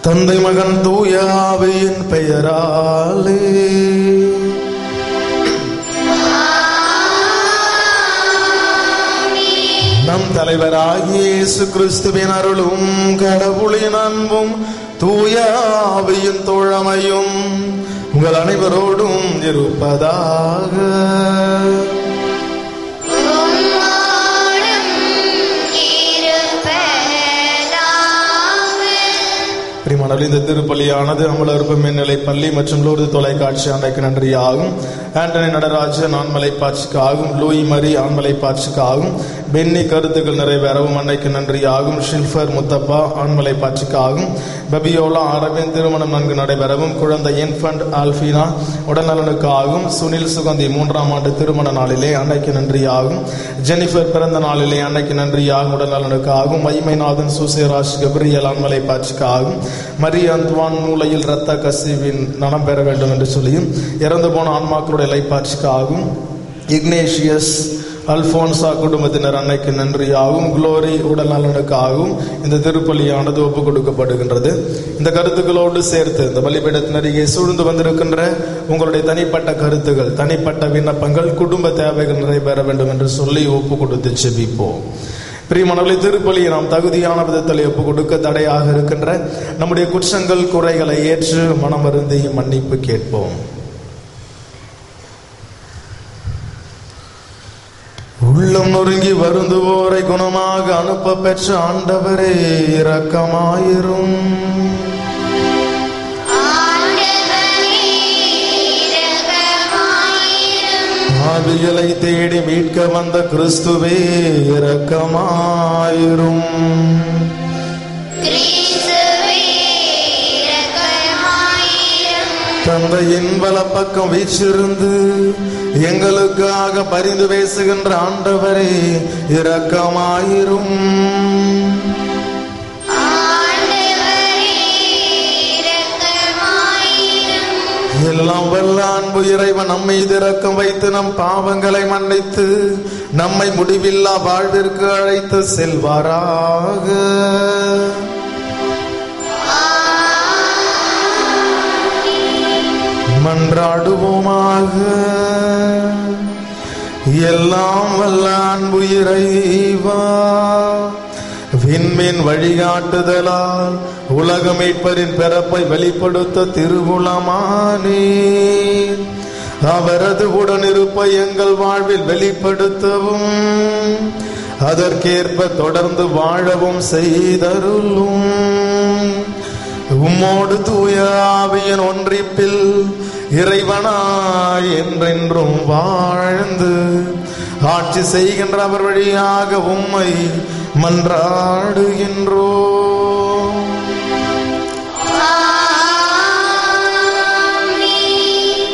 தந்தை மகன் தூய ஆவியின் பெயராலே நம் தலைவராகிய இயேசு கிறிஸ்துவின் அருளும் கடவுளின் அன்பும் தூய ஆவியின் தோழமையும் உங்கள் அனைவரோடும் இருப்பதாக உம்மோடும் இருப்பதாக பிரிமானவர்களே, இந்த திருப்பலியானது அமலர்ப்பு மேல்நிலை பள்ளி மற்றும் லோர்து தொலைக்காட்சி அன்றைக்கு நன்றியாகும் ஆண்டனி நடராஜன் ஆண்மலை பாட்சிக்காகும் லூயி மரி ஆண்மலை பாட்சிக்காகும் பென்னி கருத்துக்கள் நிறைவேறவும் அன்னைக்கு நன்றியாகும் ஷில்ஃபர் முத்தப்பா ஆண்மலை பாட்சிக்காகும் பபியோலா அரவிந்த் திருமணம் நன்கு நடைபெறவும் குழந்தை இன்ஃபண்ட் ஆல்ஃபீனா உடல்நலனுக்காகவும் சுனில் சுகந்தி மூன்றாம் ஆண்டு திருமண நாளிலே அன்னைக்கு நன்றியாகும் ஜெனிஃபர் பிறந்த நாளிலே அன்னைக்கு நன்றியாகும் உடல்நலனுக்காகவும் மைமைநாதன் சூசேராஜ் கபிரியல் ஆண்மலை பாட்சிக்காகவும் மரி அந்த்வான் மூலையில் இரத்த கசிவின் நலம் பெற வேண்டும் என்று சொல்லியும் இறந்து போன ஆன்மாக்களுடைய லைப்பாட்சிக்காகவும் இக்னேஷியஸ் அல்போன்சா குடும்பத்தினர் அன்னைக்கு நன்றியாகவும் குளோரி உடல் நலனுக்காகவும் இந்த திருப்பலியானது ஒப்புக் கொடுக்கப்படுகின்றது இந்த கருத்துக்களோடு சேர்த்து இந்த பலிபீடத்தினரிகே சூழ்ந்து வந்திருக்கின்ற உங்களுடைய தனிப்பட்ட கருத்துகள் தனிப்பட்ட விண்ணப்பங்கள் குடும்ப தேவைகள் நிறைவேற வேண்டும் என்று சொல்லி ஒப்பு கொடுத்து செபிப்போம் பிரியமானவர்களை திருப்பலியை நாம் தகுதியான விதத்தில் ஒப்பு கொடுக்க தடையாக இருக்கின்ற நம்முடைய குற்றங்கள் குறைகளை ஏற்று மனம் வருந்தி மன்னிப்பு கேட்போம் உள்ளம் நொறுங்கி வருந்துவோரை குணமாக அனுப்ப பெற்ற ஆண்டவரே இரக்கமாயிரும் ஆண்டவரே இரக்கமாயிரும் ஆவியலை தேடி மீட்க வந்த கிறிஸ்துவே இரக்கமாயிரும் கிறிஸ்துவே இரக்கமாயிரும் தந்தையின் வலப்பக்கம் வீச்சிருந்து எங்களுக்காக பரிந்து பேசுகின்ற ஆண்டவரே இரக்கமாயிரும் ஆண்டவரே இரக்கமாயிரும் எல்லாம் வல்ல அன்பு இறைவன் நம்மை இரக்கம் வைத்து நம் பாவங்களை மன்னித்து நம்மை முடிவில்லா வாழ்விற்கு அழைத்து செல்வாராக மன்றாடுவோமாக எல்லாம் வல்ல அன்பு இறைவா விண்மீன் வழிகாட்டுதலால் உலக மீட்பரின் பிறப்பை வெளிப்படுத்த திருவுளமானே அவரது உடனிருப்பை எங்கள் வாழ்வில் வெளிப்படுத்தவும் அதற்கேற்ப தொடர்ந்து வாழவும் செய்தருளும் உம்மோடு தூய ஆவியின் ஒன்றிப்பில் இறைவனாய் என்றென்றும் வாழ்ந்து ஆட்சி செய்கின்ற அவர் வழியாக உம்மை மன்றாடுகின்றோ ஆமென்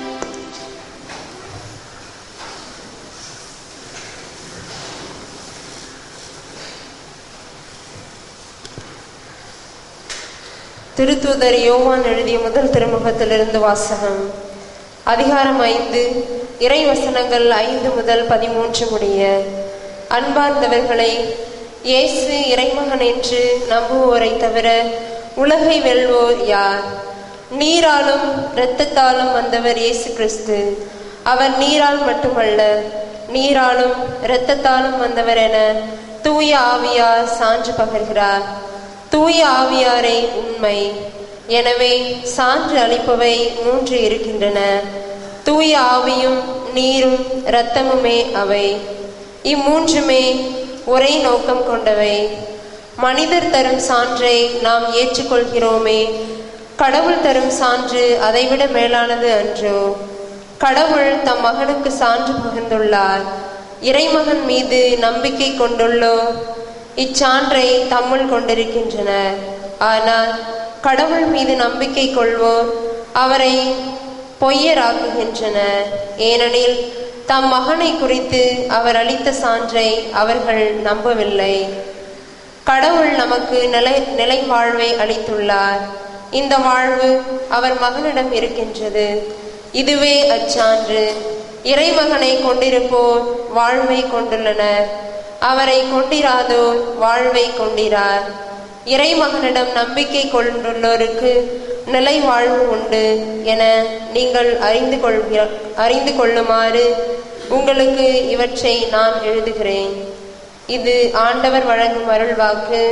திருத்தூதர் யோவான் எழுதிய முதல் திருமுகத்திலிருந்து வாசகம் அதிகாரம் ஐந்து இறை வசனங்கள் ஐந்து முதல் பதிமூன்று முடிய அன்பார்ந்தவர்களே இயேசு இறைமகன் என்று நம்புவோரை தவிர உலகை வெல்வோர் யார் நீராலும் இரத்தத்தாலும் வந்தவர் இயேசு கிறிஸ்து அவர் நீரால் மட்டுமல்ல நீராலும் இரத்தத்தாலும் வந்தவர் என தூய ஆவியார் சான்று பகர்கிறார் தூய ஆவியாரை உண்மை எனவே சான்று அளிப்பவை மூன்று இருக்கின்றன தூய ஆவியும் நீரும் இரத்தமுமே அவை இம்மூன்றுமே ஒரே நோக்கம் கொண்டவை மனிதர் தரும் சான்றை நாம் ஏற்றுக்கொள்கிறோமே கடவுள் தரும் சான்று அதைவிட மேலானது அன்றோ கடவுள் தம் மகனுக்கு சான்று பகிர்ந்துள்ளார் இறைமகன் மீது நம்பிக்கை கொண்டுள்ளோர் இச்சான்றை தம்முள் கொண்டிருக்கின்றனர் ஆனால் கடவுள் மீது நம்பிக்கை கொள்வோர் அவரை பொய்யராக்குகின்றனர் ஏனெனில் தம் மகனை குறித்து அவர் அளித்த சான்றை அவர்கள் நம்பவில்லை கடவுள் நமக்கு நிலை நிலை வாழ்வை அளித்துள்ளார் இந்த வாழ்வு அவர் மகனிடம் இருக்கின்றது இதுவே அச்சான்று இறைமகனை கொண்டிருப்போர் வாழ்வை கொண்டுள்ளனர் அவரை கொண்டிராதோர் வாழ்வை கொண்டிரார் இறைமகனிடம் நம்பிக்கை கொண்டுள்ளோருக்கு நிலை வாழ்வு உண்டு என நீங்கள் அறிந்து கொள்கிற அறிந்து கொள்ளுமாறு உங்களுக்கு இவற்றை நான் எழுதுகிறேன் இது ஆண்டவர் வழங்கும் அருள்வாக்கு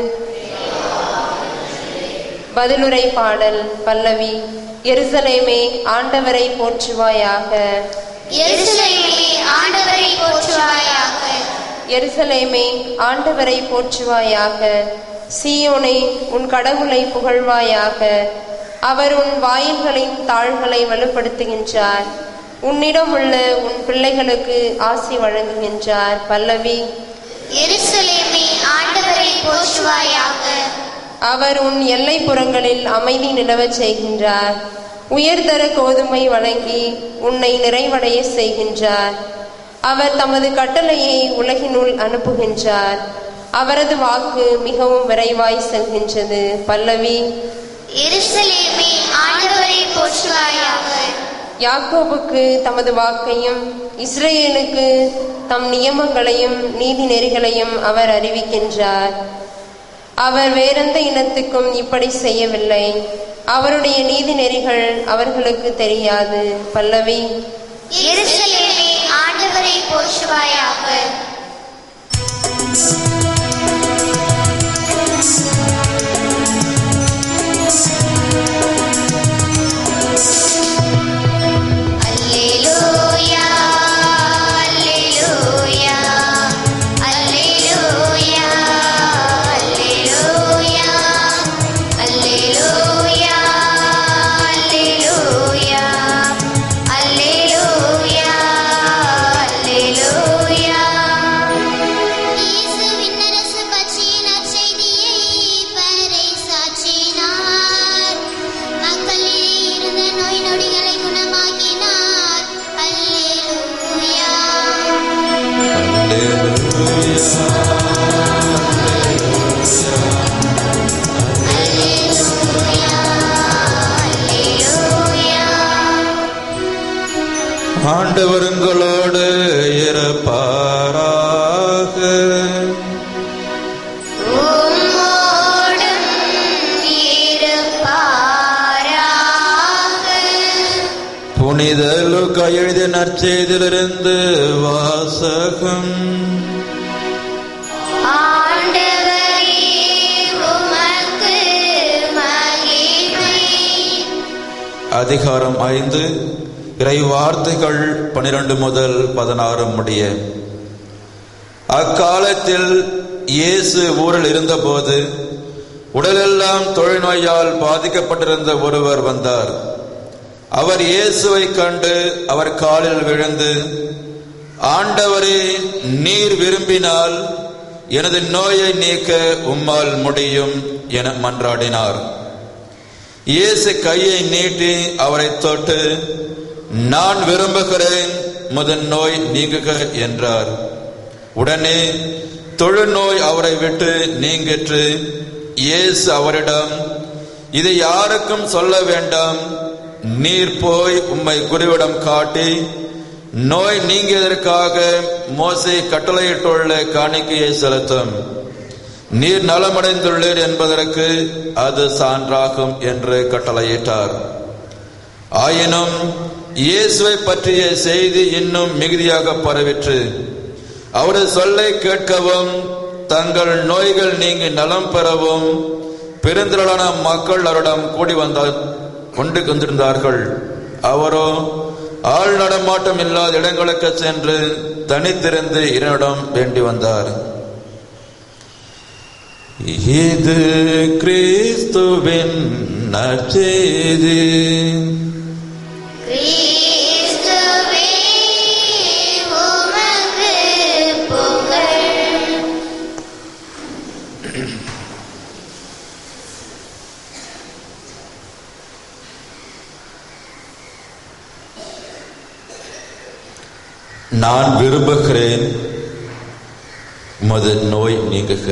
பதிலுரை பாடல் பல்லவி எருசலேமே ஆண்டவரை போற்றுவாயாக எருசலேமே ஆண்டவரை போற்றுவாயாக எருசலேமே ஆண்டவரை போற்றுவாயாக சீயோனே உன் கடவுளை புகழ்வாயாக அவர் உன் வாயில்களின் தாள்களை வலுப்படுத்துகின்றார் உன்னிடம் உள்ள உன் பிள்ளைகளுக்கு ஆசி வழங்குகின்றார் பல்லவி எருசலேமே ஆண்டவரை போற்றுவாயாக அவர் உன் எல்லைப்புறங்களில் அமைதி நிலவச் செய்கின்றார் உயர்தர கோதுமை வழங்கி உன்னை நிறைவடைய செய்கின்றார் அவர் தமது கட்டளையை உலகினுள் அனுப்புகின்றார் அவரது வாக்கு மிகவும் விரைவாய் செல்கின்றது பல்லவி எருசலேமே ஆண்டவரை போற்றுவாயாக யாக்கோபுக்கு தமது வாக்கையும் இஸ்ரேலுக்கு தம் நியமங்களையும் நீதி நெறிகளையும் அவர் அறிவிக்கின்றார் அவர் வேறெந்த இனத்துக்கும் இப்படி செய்யவில்லை அவருடைய நீதி நெறிகள் அவர்களுக்கு தெரியாது பல்லவி எருசலேமே ஆண்டவரை போற்றுவாயாக அல்லேலூயா அல்லேலூயா அல்லேலூயா அல்லேலூயா அல்லேலூயா அல்லேலூயா அல்லேலூயா அல்லேலூயா இயேசு விண்ணரசு பற்றிய நற்செய்தியை பறைசாற்றினார் மக்களிலே இருந்த நோய் நொடிகளை குணமாக்கினார் அல்லேலூயா அல்லேலூயா அல்லேலூயா ஆண்டவருங்களோடு இருப்பாராக உம்மோடும் இருப்பாராக. புனித லுக்கா எழுதிய நற்செய்தியிலிருந்து வாசகம் ஆண்டவரே, உமக்கு மகிமை. அதிகாரம் ஐந்து இறை வார்த்தைகள் பனிரெண்டு முதல் பதினாறு முடிய அக்காலத்தில் இயேசு ஊரில் இருந்தபோது உடலெல்லாம் தொழுநோயால் பாதிக்கப்பட்டிருந்த ஒருவர் வந்தார் அவர் இயேசுவை கண்டு அவர் காலில் விழுந்து ஆண்டவரே நீர் விரும்பினால் எனது நோயை நீக்க உம்மால் முடியும் என மன்றாடினார் இயேசு கையை நீட்டி அவரை தொட்டு நான் விரும்புகிறேன் முதன் நோய் நீங்குக என்றார் உடனே தொழுநோய் அவரை விட்டு நீங்கிற்று இயேசு அவரிடம் இதை யாருக்கும் சொல்ல வேண்டாம் நீர் போய் உம்மை குருவிடம் காட்டி நோய் நீங்கியதற்காக மோசே கட்டளையிட்டுள்ள காணிக்கையை செலுத்தும் நீர் நலமடைந்துள்ளீர் என்பதற்கு அது சான்றாகும் என்று கட்டளையிட்டார் ஆயினும் இயேசுவை பற்றிய செய்தி இன்னும் மிகுதியாக பரவிற்று அவரது சொல்லை கேட்கவும் தங்கள் நோய்கள் நீங்கி நலம் பெறவும் பெருந்திரளான மக்கள் அவரிடம் கூடி வந்தார் கொண்டு கொண்டிருந்தார்கள் அவரோ ஆள் நடமாட்டம் இல்லாத இடங்களுக்கு சென்று தனித்திருந்து இறைவனிடம் வேண்டி வந்தார் இது கிறிஸ்துவின் நற்செய்தி கிறிஸ்துவே, உமக்கு புகழ். நான் விரும்புகிறேன் உமது நோய் நீங்குக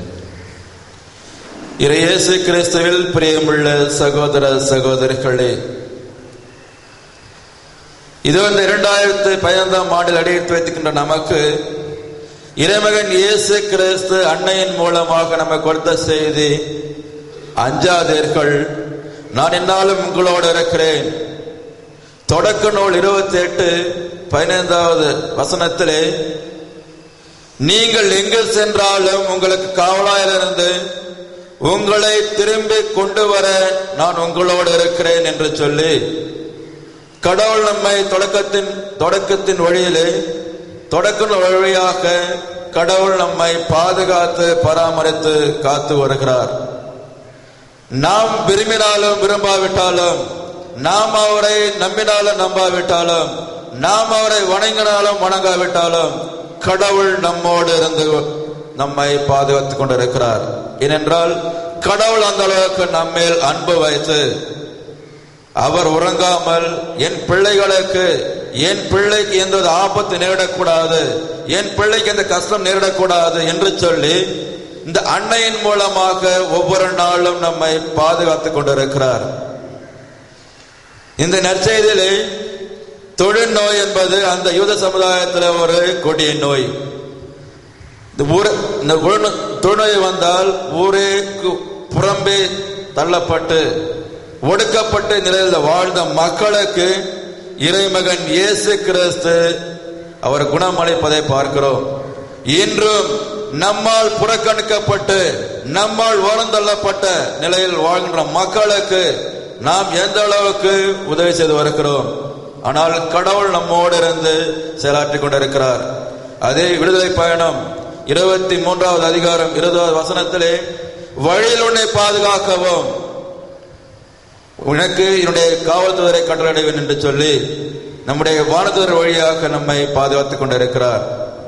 இறையேசு கிறிஸ்துவில் பிரியமுள்ள சகோதர சகோதரிகளே இது இந்த இரண்டாயிரத்து பதினைந்தாம் ஆண்டில் அடியெடுத்து வைத்துக்கின்ற நமக்கு இறைமகன் இயேசு கிறிஸ்து அன்னையின் மூலமாக நமக்கு கொடுத்த செய்தி அஞ்சாதீர்கள் நான் என்னாலும் உங்களோடு இருக்கிறேன் தொடக்க நூல் இருபத்தி எட்டு பதினைந்தாவது வசனத்திலே நீங்கள் எங்கு சென்றாலும் உங்களுக்கு காவலாயிலிருந்து உங்களை திரும்பி கொண்டு வர நான் உங்களோடு இருக்கிறேன் என்று சொல்லி கடவுள் நம்மை தொடக்கத்தின் தொடக்கத்தின் வழியிலே தொடக்க வழியாக கடவுள் நம்மை பாதுகாத்து பராமரித்து காத்து வருகிறார் நாம் விரும்பினாலும் விரும்பாவிட்டாலும் நாம் அவரை நம்பினாலும் நம்பாவிட்டாலும் நாம் அவரை வணங்கினாலும் வணங்காவிட்டாலும் கடவுள் நம்மோடு இருந்து நம்மை பாதுகாத்துக் கொண்டிருக்கிறார் ஏனென்றால் கடவுள் அந்த அளவுக்கு நம்மேல் அன்பு வைத்து அவர் உறங்காமல் என் பிள்ளைகளுக்கு என் பிள்ளைக்கு எந்த ஒரு ஆபத்து நேரிடக்கூடாது என் பிள்ளைக்கு எந்த கஷ்டம் நேரிடக்கூடாது என்று சொல்லி இந்த அன்னையின் மூலமாக ஒவ்வொரு நாளும் நம்மை பாதுகாத்துக் கொண்டிருக்கிறார் இந்த நற்செய்தியிலே தொழில் நோய் என்பது அந்த யூத சமுதாயத்தில் ஒரு கொடிய நோய் இந்த ஊர இந்த உள்நோ- தொழுநோய் வந்தால் ஊரே கு- புறம்பே தள்ளப்பட்டு ஒடுக்கப்பட்ட நிலையில் வாழ்ந்த மக்களுக்கு இறைமகன் இயேசு கிறிஸ்து அவர் குணமளிப்பதை பார்க்கிறோம் இன்றும் நம்மால் புறக்கணிக்கப்பட்டு நம்மால் ஓரந்தள்ளப்பட்ட நிலையில் வாழ்கின்ற மக்களுக்கு நாம் எந்த அளவுக்கு உதவி செய்து வருகிறோம் ஆனால் கடவுள் நம்மோடு இருந்து செயலாற்றிக் கொண்டிருக்கிறார் அதே விடுதலை பயணம் இருபத்தி மூன்றாவது அதிகாரம் இருபதாவது வசனத்திலே வழியில் உன்னை பாதுகாக்கவும் உனக்கு என்னுடைய காவல்துறை கட்டளையிடுவேன் என்று சொல்லி நம்முடைய வானதுவர் வழியாக நம்மை பாதுகாத்துக் கொண்டிருக்கிறார்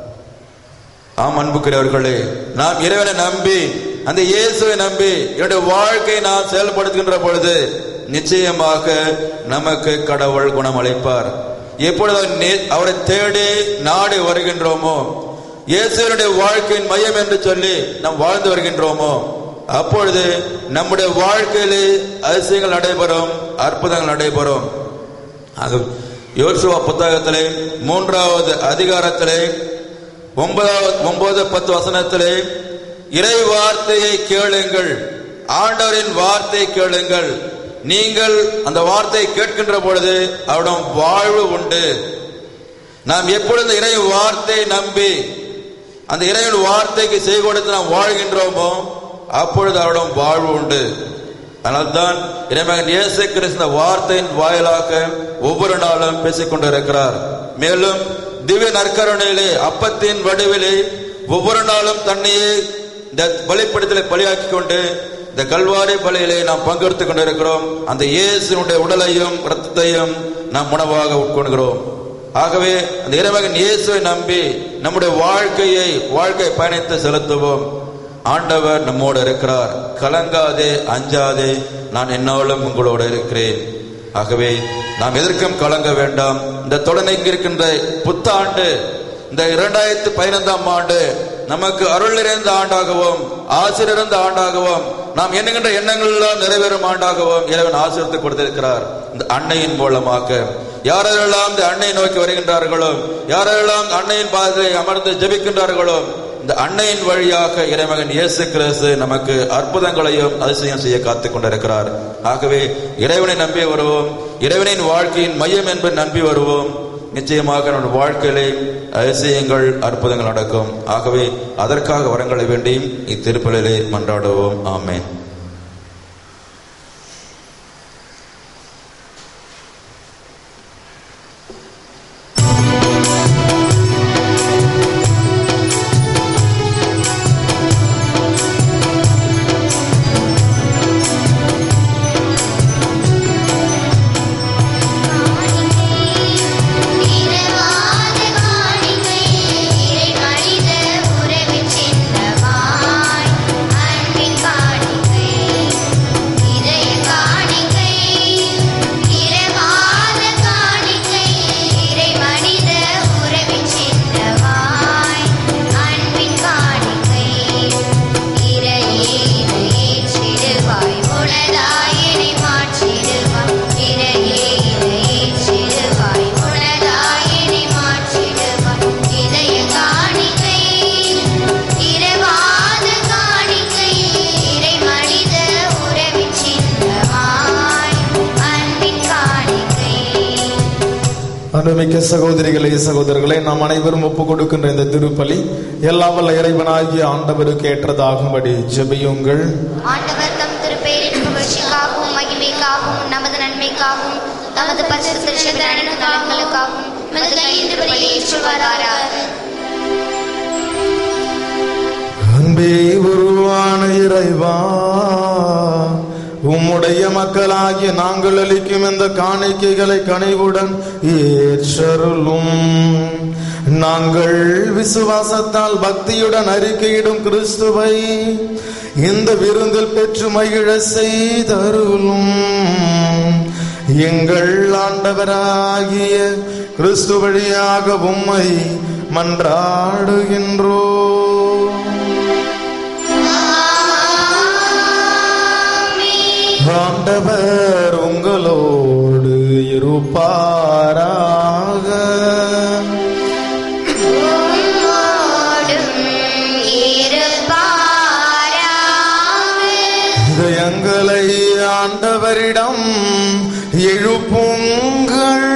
ஆம் அன்புக்குரியவர்களே நாம் இறைவனை நம்பி அந்த இயேசுவை நம்பி என்னுடைய வாழ்க்கையை நாம் செயல்படுத்துகின்ற பொழுது நிச்சயமாக நமக்கு கடவுள் குணமளிப்பார் எப்பொழுது அவர் நே- அவரை தேடி நாடி வருகின்றோமோ இயேசுவனுடைய வாழ்க்கையின் மையம் என்று சொல்லி நாம் வாழ்ந்து வருகின்றோமோ அப்பொழுது நம்முடைய வாழ்க்கையிலே அதிசயங்கள் நடைபெறும் அற்புதங்கள் நடைபெறும் ஆக யோசுவா புத்தகத்திலே மூன்றாவது அதிகாரத்திலே ஒன்பதாவது ஒன்பது பத்து வசனத்திலே இறை வார்த்தையை கேளுங்கள் ஆண்டவரின் வார்த்தை கேளுங்கள் நீங்கள் அந்த வார்த்தையை கேட்கின்ற பொழுது அவரிடம் வாழ்வு உண்டு நாம் எப்பொழுது இறை வார்த்தையை நம்பி அந்த இறைவன் வார்த்தைக்கு செய் கொடுத்து நாம் வாழ்கின்றோமோ அப்பொழுது அவரிடம் வாழ்வு உண்டு அதனால்தான் இறைமகன் இயேசு கிறிஸ்து இந்த வார்த்தையின் வாயிலாக ஒவ்வொரு நாளும் பேசிக் கொண்டிருக்கிறார் மேலும் திவ்ய நற்கருணையிலே அப்பத்தின் வடிவிலே ஒவ்வொரு நாளும் தன்னையே இந்த பலிப்படத்திலே பலியாக்கி கொண்டு இந்த கல்வாரி பலியிலே நாம் பங்கெடுத்துக் கொண்டிருக்கிறோம் அந்த இயேசுனுடைய உடலையும் இரத்தத்தையும் நாம் உணவாக உட்கொள்கிறோம் ஆகவே அந்த இறைமகன் இயேசுவை நம்பி நம்முடைய வாழ்க்கையை வாழ்க்கை பயணித்து செலுத்துவோம் ஆண்டவர் நம்மோடு இருக்கிறார் கலங்காதே அஞ்சாதே நான் என்னாலும் உங்களோடு இருக்கிறேன் ஆகவே நாம் எதற்கும் கலங்க வேண்டாம் இந்த தொடர்ந்து இருக்கின்ற புத்தாண்டு இந்த இரண்டாயிரத்தி பதினைந்தாம் ஆண்டு நமக்கு அருள் நிறைந்த ஆண்டாகவும் ஆசிரியர் நிறைந்த ஆண்டாகவும் நாம் எண்ணுகின்ற எண்ணங்கள் எல்லாம் நிறைவேறும் ஆண்டாகவும் இறைவன் ஆசீர்வத்தை கொடுத்திருக்கிறார் இந்த அன்னையின் மூலமாக யாரெல்லாம் இந்த அன்னையை நோக்கி வருகின்றார்களோ யாரெல்லாம் இந்த அன்னையின் பாதையை அமர்ந்து ஜெபிக்கின்றார்களோ இந்த அன்னையின் வழியாக இறைமகன் இயேசு கிறிஸ்து நமக்கு அற்புதங்களையும் அதிசயம் செய்ய காத்துக் கொண்டிருக்கிறார் ஆகவே இறைவனை நம்பி வருவோம் இறைவனின் வாழ்க்கையின் மையம் என்பதை நம்பி வருவோம் நிச்சயமாக நம்முடைய வாழ்க்கையிலே அதிசயங்கள் அற்புதங்கள் நடக்கும் ஆகவே அதற்காக வரங்களை வேண்டியும் இத்திருப்பலிலே மன்றாடுவோம் ஆமென் நிறவாத காணிக்கை இறை மனித உறவின் சின்னமாய் அன்பின் காணிக்கை அன்புமிக்க சகோதரிகளே சகோதரர்களே நாம் அனைவரும் ஒப்பு கொடுக்கின்ற இந்த திருப்பலி எல்லா வல்ல இறைவனாகிய ஆண்டவருக்கு ஏற்றதாகும்படி ஜெபியுங்கள் ஆண்டவர் தம் திருப்பெயரின் புகழ்ச்சிக்காகவும் மகிமைக்காகவும் நமது நன்மைக்காகவும் தமது பரிசுத்த நலன்களுக்காகவும் நமது கைந்து பலியை ஏற்றுவாராக அன்பே உருவான இறைவா உம்முடைய மக்களாகிய நாங்கள் அளிக்கும் இந்த காணிக்கைகளை கனிவுடன் ஏற்றருளும் நாங்கள் விசுவாசத்தால் பக்தியுடன் அறிக்கையிடும் கிறிஸ்துவை இந்த விருந்தில் பெற்று மகிழ செய்தருளும் எங்கள் ஆண்டவராகிய கிறிஸ்து வழியாக உம்மை மன்றாடுகின்றோ ஆண்டவர் உங்களோடு இருப்பாராக உம்மோடும் இருப்பாராக. இதயங்களை ஆண்டவரிடம் எழுப்புங்கள்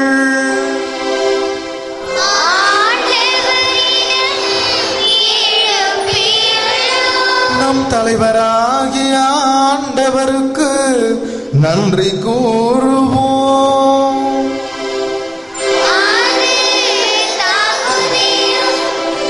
ஆண்டவரிடம் எழுப்பியுள்ளோம். நம் தலைவராகிய ஆண்டவருக்கு நன்றி கூறுவோம் அது தகுதியும்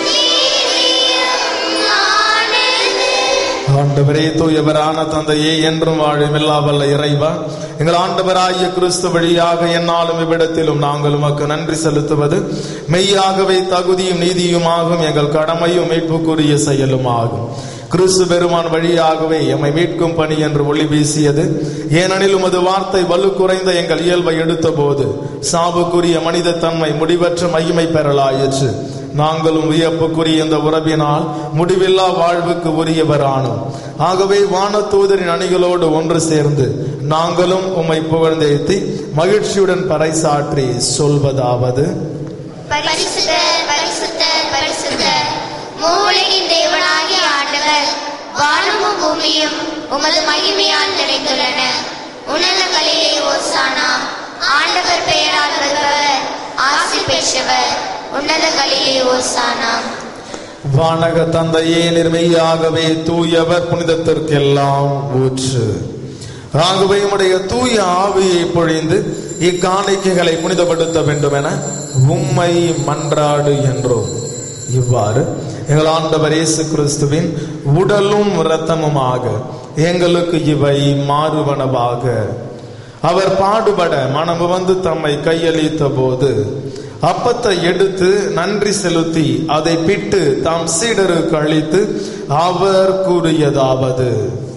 நீதியுமானது. ஆண்டவரே தூயவரான தந்தையே என்றும் வாழும் எல்லா வல்ல இறைவா எங்கள் ஆண்டவராகிய கிறிஸ்து வழியாக என்னாலும் இவ்விடத்திலும் நாங்கள் உமக்கு நன்றி செலுத்துவது மெய்யாகவே தகுதியும் நீதியுமாகும் எங்கள் கடமையும் மீட்புக்குரிய செயலுமாகும் கிறிஸ்து பெருமான் வழியாகவே எம்மை மீட்கும் பணி என்று ஒளி வீசியது ஏனெனில் உமது வார்த்தை வலு குறைந்த எங்கள் இயல்பை எடுத்தபோது சாவுக்குரிய மனித தன்மை முடிவற்ற மகிமை பெறலாயிற்று நாங்களும் வியப்புக்குரிய இந்த உறவினால் முடிவில்லா வாழ்வுக்கு உரியவரானோம் ஆகவே வானதூதரின் அணிகளோடு ஒன்று சேர்ந்து நாங்களும் உம்மை புகழ்ந்தேத்தி மகிழ்ச்சியுடன் பறைசாற்றி சொல்வதாவது பரிசுத்தர் பரிசுத்தர் பரிசுத்தர் மூளையின் தேவனாகிய ஆண்டவர் வானமும் பூமியும் உமது மகிமையால் நிறைந்துள்ளன உன்னதங்களிலே ஓசானா ஆண்டவர் பெயரால் வருபவர் ஆசி பெற்றவர் உன்னதங்களிலே ஓசானா வானக தந்தையே நிர்மையாகவே தூயவர் புனிதத்திற்கெல்லாம் ஊற்று ஆகவே உம்முடைய தூய ஆவியை பொழிந்து இக்காணிக்கைகளை புனிதப்படுத்த வேண்டும் என உம்மை மன்றாடு என்றோம் இவ்வாறு எங்கள் ஆண்டவர் இயேசு கிறிஸ்துவின் உடலும் இரத்தமுமாக எங்களுக்கு இவை மாறுவனவாக அவர் பாடுபட மனமு வந்து தம்மை கையளித்த போது அப்பத்தை எடுத்து நன்றி செலுத்தி அதை பிட்டு தாம் சீடருக்கு அளித்து அவர் கூறியதாவது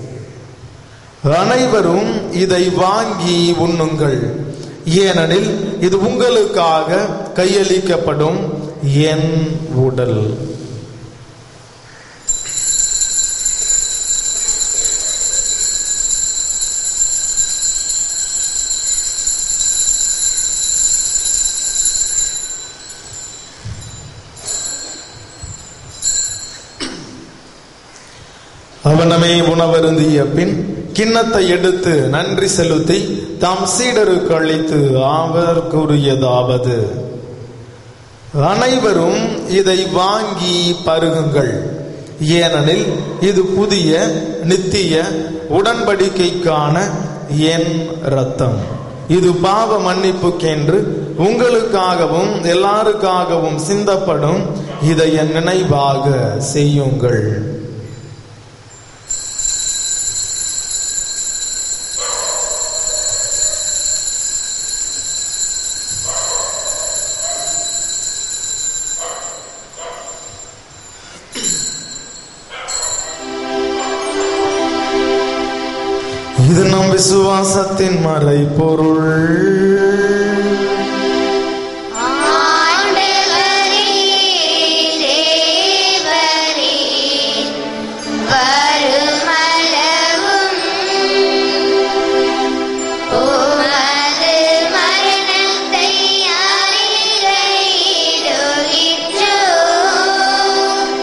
அனைவரும் இதை வாங்கி உண்ணுங்கள் ஏனெனில் இது உங்களுக்காக கையளிக்கப்படும் என் உடல் அவனமே உணவருந்திய பின் கிண்ணத்தை எடுத்து நன்றி செலுத்தி தாம் சீடருக்கு அளித்து அவர் கூறியதாவது அனைவரும் இதை வாங்கி பருகுங்கள் ஏனெனில் இது புதிய நித்திய உடன்படிக்கைக்கான என் ரத்தம் இது பாவ மன்னிப்புக்கென்று உங்களுக்காகவும் எல்லாருக்காகவும் சிந்தப்படும் இதை என் நினைவாக செய்யுங்கள் இது நம் விசுவாசத்தின் மறைபொருள் ஆண்டவரே தேவரே வருமளவும் உமது மரணத்தை அறிக்கையிடுகின்றோம்.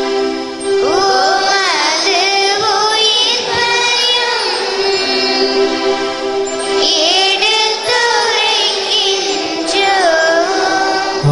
உமது உயிர்ப்பையும் எடுத்துரைக்கின்றோம்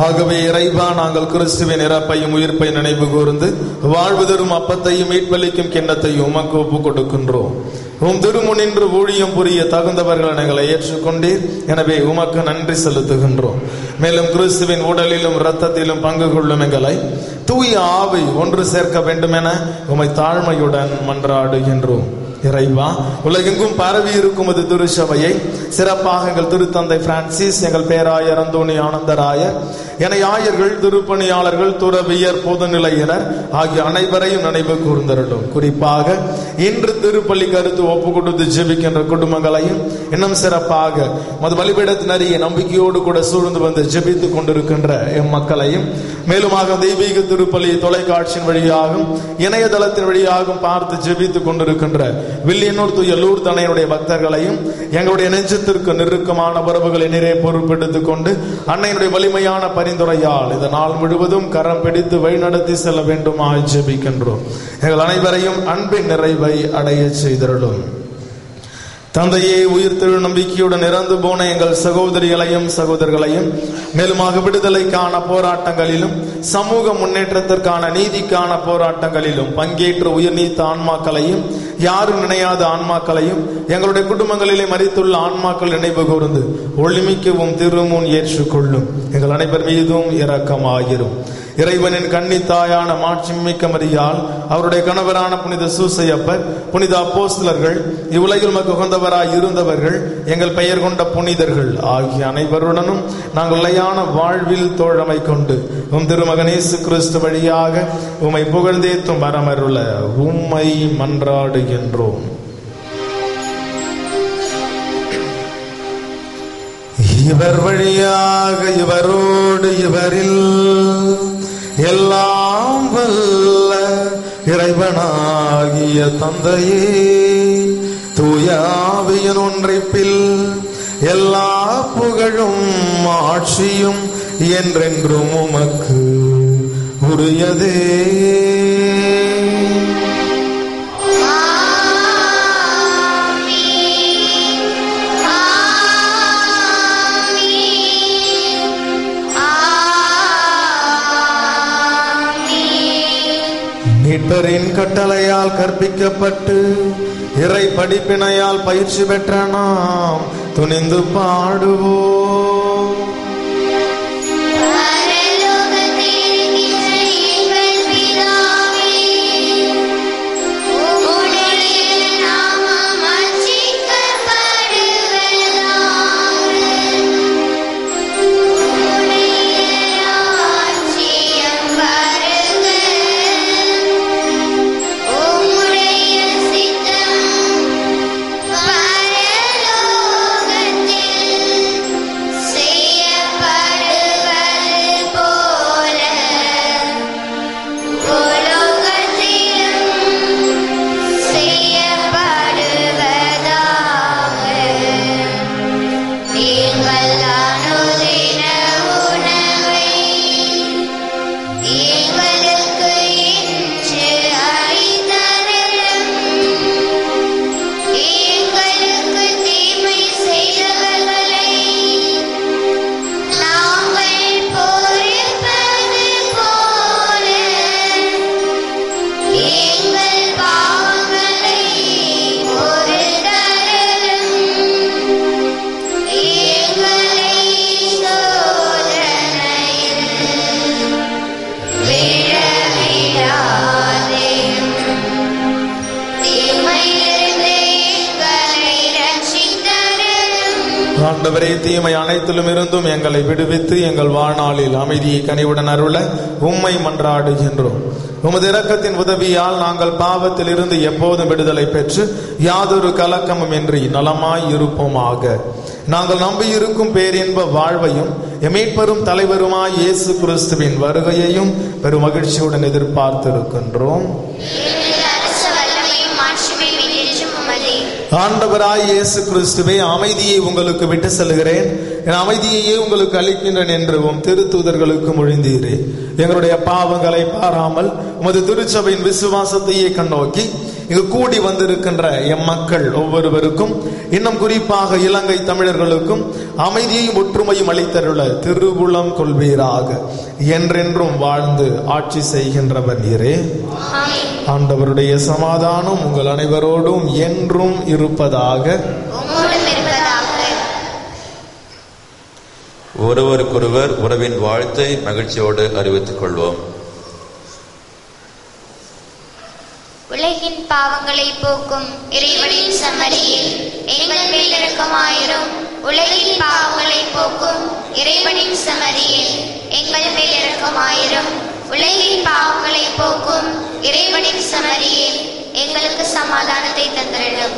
ஆகவே இறைவா நாங்கள் கிறிஸ்துவின் இறப்பையும் உயிர்ப்பை நினைவு கூர்ந்து வாழ்வு தரும் அப்பத்தையும் மீட்பளிக்கும் கிண்ணத்தையும் உமக்கு ஒப்புக் கொடுக்கின்றோம் உம் திருமுனின்று ஊழியம் புரிய தகுந்தவர்கள் எங்களை ஏற்றுக்கொண்டீர் எனவே உமக்கு நன்றி செலுத்துகின்றோம் மேலும் கிறிஸ்துவின் உடலிலும் இரத்தத்திலும் பங்கு கொள்ளும் எங்களை தூய ஆவி ஒன்று சேர்க்க வேண்டும் என உமை தாழ்மையுடன் மன்றாடுகின்றோம் இறைவா உலகெங்கும் பரவி இருக்கும் அது திருச்சபையை சிறப்பாக எங்கள் திருத்தந்தை பிரான்சிஸ் எங்கள் பேராயர் அந்தோணி ஆனந்தராயர் என ஆயர்கள் திருப்பணியாளர்கள் துறவியர் பொதுநிலையினர் ஆகிய அனைவரையும் நினைவு கூர்ந்தருளும் குறிப்பாக இன்று திருப்பள்ளி கருத்து ஒப்பு கொடுத்து ஜெபிக்கின்ற குடும்பங்களையும் இன்னும் சிறப்பாக மது பலிபீடத்தினரிய நம்பிக்கையோடு கூட சூழ்ந்து வந்து ஜெபித்துக் கொண்டிருக்கின்ற எம் மக்களையும் மேலுமாக தெய்வீக திருப்பலி தொலைக்காட்சியின் வழியாகவும் இணையதளத்தின் வழியாகவும் பார்த்து ஜெபித்துக் கொண்டிருக்கின்ற வில்லியனூர் தூய லூர் தனையுடைய பக்தர்களையும் எங்களுடைய நெஞ்சத்திற்கு நெருக்கமான உறவுகளை நிறைய பொறுப்பெடுத்துக் கொண்டு அன்னையினுடைய வலிமையான பரிந்துரையால் இந்த நாள் முழுவதும் கரம் பிடித்து வழிநடத்தி செல்ல வேண்டுமாய் ஜெபிக்கின்றோம் எங்கள் அனைவரையும் அன்பின் நிறைவை அடைய செய்திருளும் தந்தையே உயிர்த்தெழு நம்பிக்கையுடன் இறந்து போன எங்கள் சகோதரிகளையும் சகோதரர்களையும் மேலுமாக விடுதலைக்கான போராட்டங்களிலும் சமூக முன்னேற்றத்திற்கான நீதிக்கான போராட்டங்களிலும் பங்கேற்று உயிர் நீத்த ஆன்மாக்களையும் யாரும் நினையாத ஆன்மாக்களையும் எங்களுடைய குடும்பங்களிலே மறித்துள்ள ஆன்மாக்கள் நினைவு கூர்ந்து ஒளிமிக்கவும் திருமுன் ஏற்றுக்கொள்ளும் எங்கள் அனைவர் மீதும் இரக்கமாயிரும் இறைவனின் கன்னித்தாயான மாட்சிமிக்க மரியால் அவருடைய கணவரான புனித சூசையப்பர் புனித அப்போஸ்தலர்கள் இவ்வுலகில் மக்கு உகந்தவராய் இருந்தவர்கள் எங்கள் பெயர் கொண்ட புனிதர்கள் ஆகிய அனைவருடனும் நாங்கள் நிலையான வாழ்வில் தோழமை கொண்டு உம் திருமகனேசு கிறிஸ்து வழியாக உம்மை புகழ்ந்தேத்தும் வரமருள உம்மை மன்றாடுகின்றோம் இவர் வழியாக இவரோடு இவரில் எல்லாம் வல்ல இறைவனாகிய தந்தையே தூயாவியின் ஒன்றைப்பில் எல்லா புகழும் ஆட்சியும் என்றென்றும் உமக்கு உரியதே மீட்பரின் கட்டளையால் கற்பிக்கப்பட்டு இறை படிப்பினையால் பயிற்சி பெற்ற நாம் துணிந்து பாடுவோம் செய்யப்படுவது போல உலகத்திலும் செய்யப்படுவதாக நீங்கள் அனுதின உணவை எங்களுக்கு இன்று அளித்தருளும் எங்களுக்கு தீமை செய்தவர்களை நாங்கள் பொறுப்பது போல எங்கள் பாவங்களை பொறுத்தருளும் எங்களை சோதனையில் விழவிடாதேயும் தீமையிலிருந்து எங்களை ரட்சித்தருளும் ஆண்டவரே தீமை அனைத்திலும் இருந்தும் எங்களை விடுவித்து எங்கள் வாழ்நாளில் அமைதியை கனிவுடன் அருள உம்மை மன்றாடுகின்றோம் உமது இரக்கத்தின் உதவியால் நாங்கள் பாவத்தில் இருந்து எப்போதும் விடுதலை பெற்று யாதொரு கலக்கமும் இன்றி நலமாய் இருப்போமாக நாங்கள் நம்பியிருக்கும் பேரின்ப வாழ்வையும் எமீட்பெரும் தலைவருமாய் இயேசு கிறிஸ்துவின் வருகையையும் பெரும் மகிழ்ச்சியுடன் எதிர்பார்த்திருக்கின்றோம் அரச வல்லமையும் மாட்சிமையும் என்றும் உமதே ஆண்டவராய் இயேசு கிறிஸ்துவே அமைதியை உங்களுக்கு விட்டு செல்கிறேன் என் அமைதியையே உங்களுக்கு அளிக்கின்றேன் என்று உம் திருத்தூதர்களுக்கு மொழிந்தீரே எங்களுடைய பாவங்களை பாராமல் உமது திருச்சபையின் விசுவாசத்தையே கண்ணோக்கி இங்கு கூடி வந்திருக்கின்ற எம் மக்கள் ஒவ்வொருவருக்கும் இன்னும் குறிப்பாக இலங்கை தமிழர்களுக்கும் அமைதியையும் ஒற்றுமையும் அளித்தருள திருவுளம் கொள்வீராக என்றென்றும் வாழ்ந்து ஆட்சி செய்கின்றவர் நீரே ஆண்டவருடைய சமாதானம் உங்கள் அனைவரோடும் என்றும் இருப்பதாக உம்மோடும் இருப்பதாக ஒருவருக்கொருவர் உறவின் வாழ்த்தை மகிழ்ச்சியோடு அறிவித்துக் கொள்வோம் உலகின் பாவங்களை போக்கும் இறைவனின் சம்மரியே எங்கள் மேல் இரக்கமாயிரும் உலகின் பாவங்களை போக்கும் இறைவனின் சம்மரியே எங்கள் மேல் இரக்கமாயிரும் உலகின் பாவங்களை போக்கும் இறைவனின் சம்மரியே எங்களுக்கு சமாதானத்தை தந்திரடும்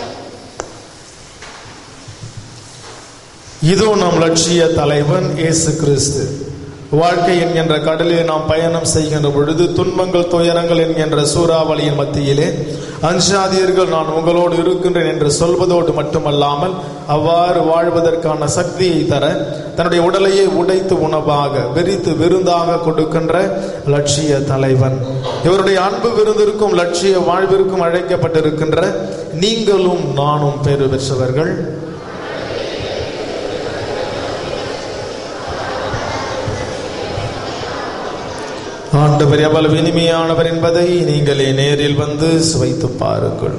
இதோ நம் லட்சிய தலைவன் இயேசு கிறிஸ்து வாழ்க்கை என்கின்ற கடலில் நாம் பயணம் செய்கின்ற பொழுது துன்பங்கள் துயரங்கள் என்கின்ற சூறாவளியின் மத்தியிலே அஞ்சாதீர்கள் நான் உங்களோடு இருக்கின்றேன் என்று சொல்வதோடு மட்டுமல்லாமல் அவ்வாறு வாழ்வதற்கான சக்தியை தர தன்னுடைய உடலையே உடைத்து உணவாக விரித்து விருந்தாக கொடுக்கின்ற லட்சிய தலைவன் இவருடைய அன்பு விருந்திற்கும் லட்சிய வாழ்விற்கும் அழைக்கப்பட்டிருக்கின்ற நீங்களும் நானும் பெறு பெற்றவர்கள் ஆண்டவர் எவ்வளவு இனிமையானவர் என்பதை நீங்களே நேரில் வந்து சுவைத்து பாருங்கள்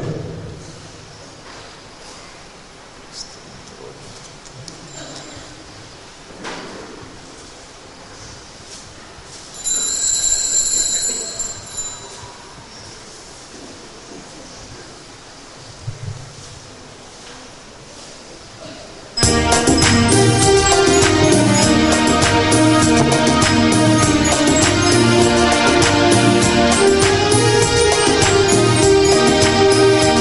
ஆண்டவரே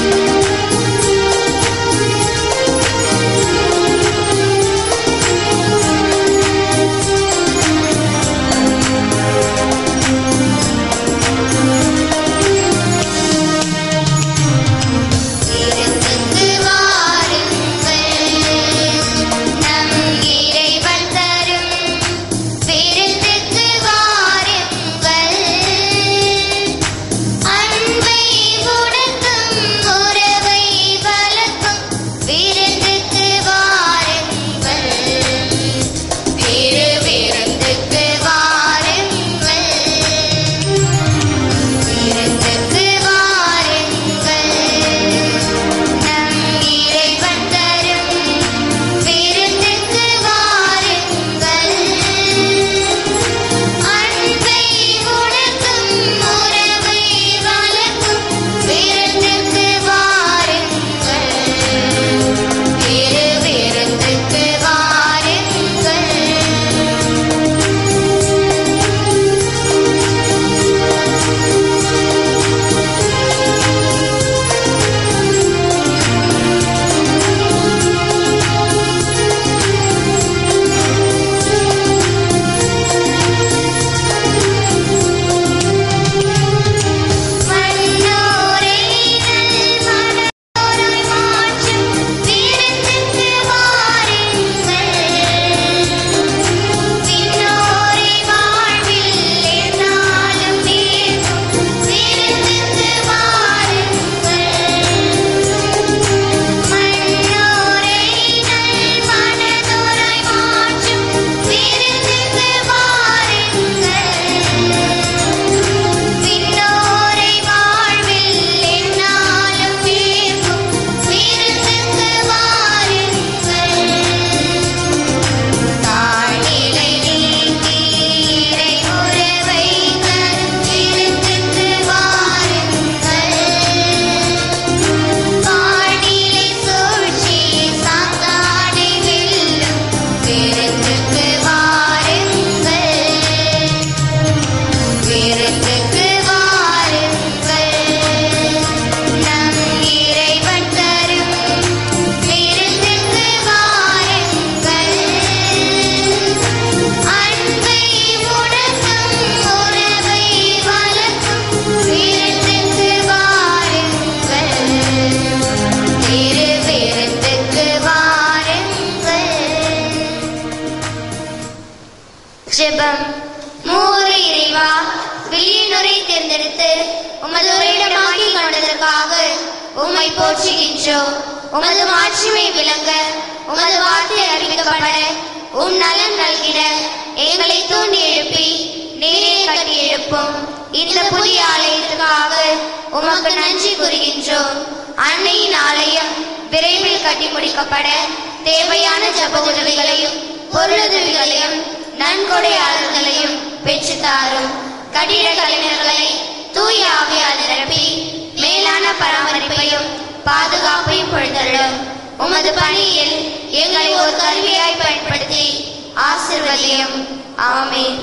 உமது உரையிடமாகி கொண்டதற்காக உம்மை போற்றுகின்றோம் உமது மாட்சிமை விளங்க உமது வார்த்தை அறிவிக்கப்பட உம் நலன் நல்கிட எங்களை தூண்டி எழுப்பி நீரே கட்டி எழுப்பும் இந்த புதிய ஆலயத்துக்காக உமக்கு நன்றி கூறுகின்றோம் அன்னையின் ஆலயம் விரைவில் கட்டி முடிக்கப்பட தேவையான ஜப உதவிகளையும் பொருளுதவிகளையும் நன்கொடையாளர்களையும் பெற்று தாரும் கட்டிட கலைஞர்களை தூய ஆவியால் நிரப்பி மேலான பராமரிப்பையும் பாதுகாப்பையும் பொழுதள்ளும் உமது பணியில் எங்களை ஒரு கருவியாய் பயன்படுத்தி ஆசிர்வதியும் ஆமென்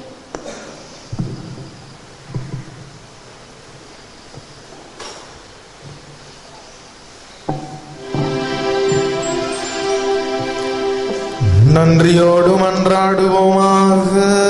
நன்றியோடு மன்றாடுவோமாக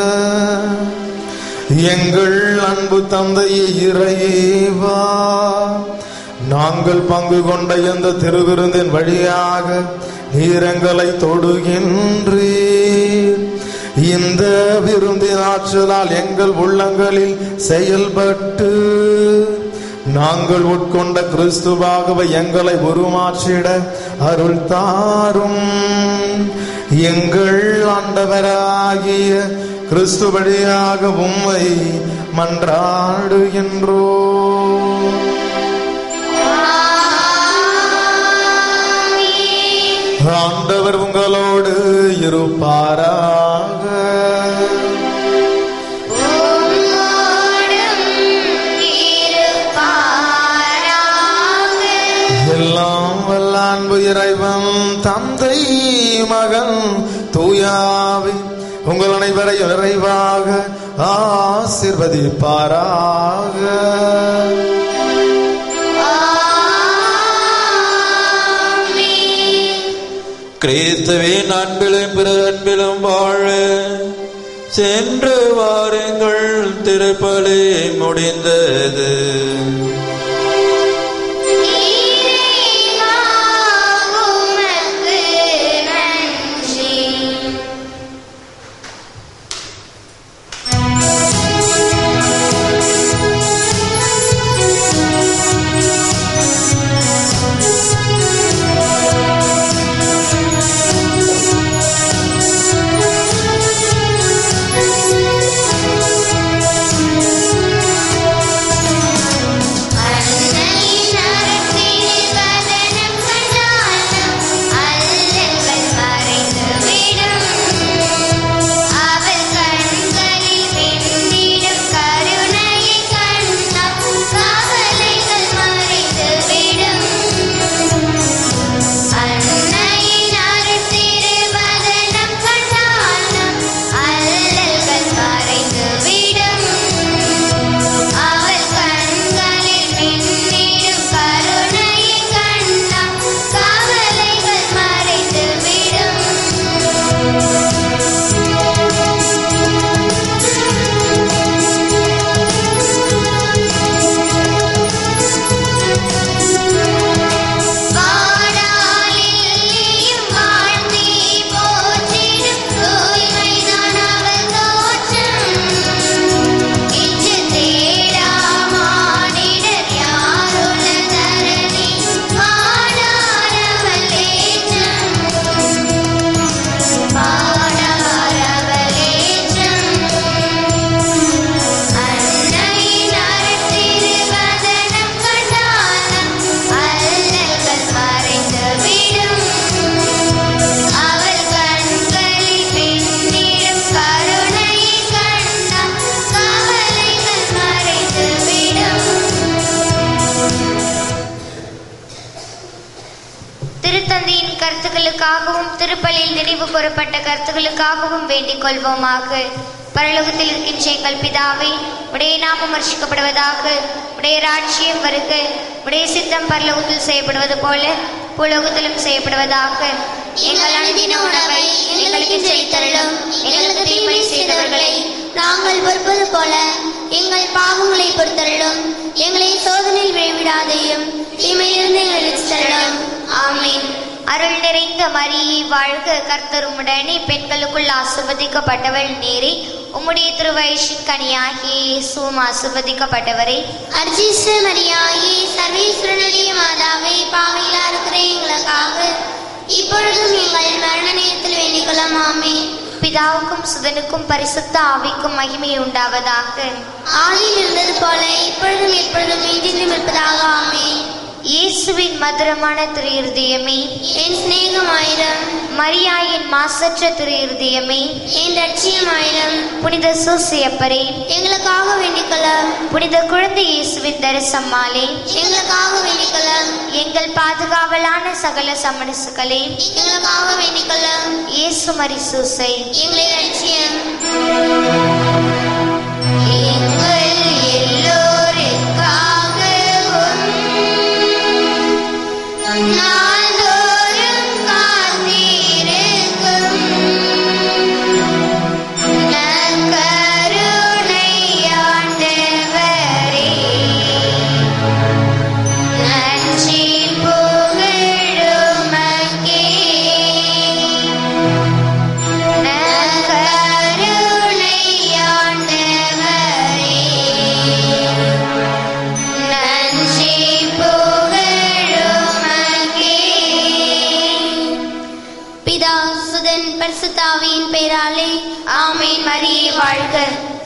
எங்கள் அன்பு தந்தையே இறைவா நாங்கள் பங்கு கொண்ட இந்த திருவிருந்தின் வழியாக நீரங்களை தொடுகின்றீர் இந்த விருந்தின் ஆற்றலால் எங்கள் உள்ளங்களில் செயல்பட்டு நாங்கள் உட்கொண்ட கிறிஸ்துவாகவே எங்களை உருமாற்றிட அருள் தாரும் எங்கள் ஆண்டவராகிய கிறிஸ்து வழியாக உம்மை மன்றாடுகின்றோ ஆண்டவர் உங்களோடு இருப்பாராக உம்மோடும் இருப்பாராக. எல்லாம் வல்ல அன்பு இறைவன் தந்தை மகன் தூயாவி உங்கள் அனைவரையும் நிறைவாக ஆசிர்வதிப்பாராக ஆமென். கிறிஸ்துவின் அன்பிலும் பிற அன்பிலும் வாழ சென்று வாருங்கள் திருப்பலி முடிந்தது இறைவா, உமக்கு நன்றி அன்னையின் அரசியல் கண்டனம் அல்லல்கள் மறைந்துவிடும் அவள் கண்களில் வெண்ணிடும் கருணையை கண்டால் கவலைகள் மறைந்துவிடும் அன்னையின் அருத்திருவதனம் கண்டாலும் அல்லல்கள் மறைந்துவிடும் அவள் கண்களில் மின்னிடும் கருணையை கண்டால் கவலைகள் மறைந்துவிடும் வாடாலில்லியும் வாழ்த்தி போற்றிடும் தூய்மைதான் அவள் தோற்றம் இன்று தேடாமானிடர் யாருள்ள தரணி பாடாரவள் ஏற்றம் பாடாரவள் ஏற்றம் அன்னையின் அருட்திருவதனம் கண்டாலும் அல்லல்கள் மறைந்துவிடும் அவள் கண்களில் மின்னிடும் கருணையை கண்டால் கவலைகள் மறைந்துவிடும் திருத்தந்தையின் கருத்துக்களுக்காகவும் திருப்பலியில் நினைவு கூறப்பட்ட கருத்துக்களுக்காகவும் வேண்டிக் கொள்வோமாக பரலோகத்தில் இருக்கின்ற எங்கள் பிதாவை உடைய நாமம் வர்ஷிக்கப்படுவதாக உடைய ராட்சியம் வருக உடைய சித்தம் பரலோகத்தில் செய்யப்படுவது போல புலோகத்திலும் செய்யப்படுவதாக எங்கள் அனுதின உணவை எங்களுக்கு செய்தருளும் எங்களுக்கு தீமை செய்தவர்களை நாங்கள் பொறுப்பது போல எங்கள் பாவங்களை பொறுத்தருளும் எங்களை சோதனையில் விழைவிடாதையும் தீமையிலிருந்து எங்களுக்கு தருளும் ஆமீன் அருள் நிறைந்த மரியே வாழ்க கர்த்தர் உம்முடனே பெண்களுக்குள் ஆசிர்வதிக்கப்பட்டவள் நேரே உம்முடைய திருவயிற்றின் கனியாகிய இயேசுவும் ஆசிர்வதிக்கப்பட்டவரே அர்ஜிஸ்ட மரியாயே சர்வேஸ்வரனுடைய மாதாவே பாவையிலா இருக்கிற எங்களுக்காக இப்பொழுதும் எங்கள் மரண நேரத்தில் வேண்டிக் கொள்ளும் ஆமே பிதாவுக்கும் சுதனுக்கும் பரிசுத்த ஆவிக்கும் மகிமை உண்டாவதாக ஆதியில் இருந்தது போல இப்பொழுதும் எப்பொழுதும் என்றென்றும் இருப்பதாக ஆமே இயேசுவின் மதுரமான திரு இருதயமே என் சிநேகமாயிரம் மரியாயின் மாசற்ற திரு இருதயமே என் லட்சியமாயிரம் புனித சூசியப்பரே எங்களுக்காக வேண்டிக் கொள்ளும் புனித குழந்தை இயேசுவின் தரிசம்மாளே எங்களுக்காக வேண்டிக் கொள்ளும் எங்கள் பாதுகாவலான சகல சமணசுகளே எங்களுக்காக வேண்டிக் கொள்ளும் இயேசு மரி சூசை எங்களை லட்சியம் எங்கள் எல்லோருக்காகவும் நாள்தோறும் காத்திருக்கும் நற்கருணையாண்டவரே, நன்றி புகழுமக்கே. நற்கருணையாண்டவரே, நன்றி புகழுமக்கே. பிதா சுதன் பரிசுத்தாவியின் பெயராலே ஆமென் மரியே வாழ்க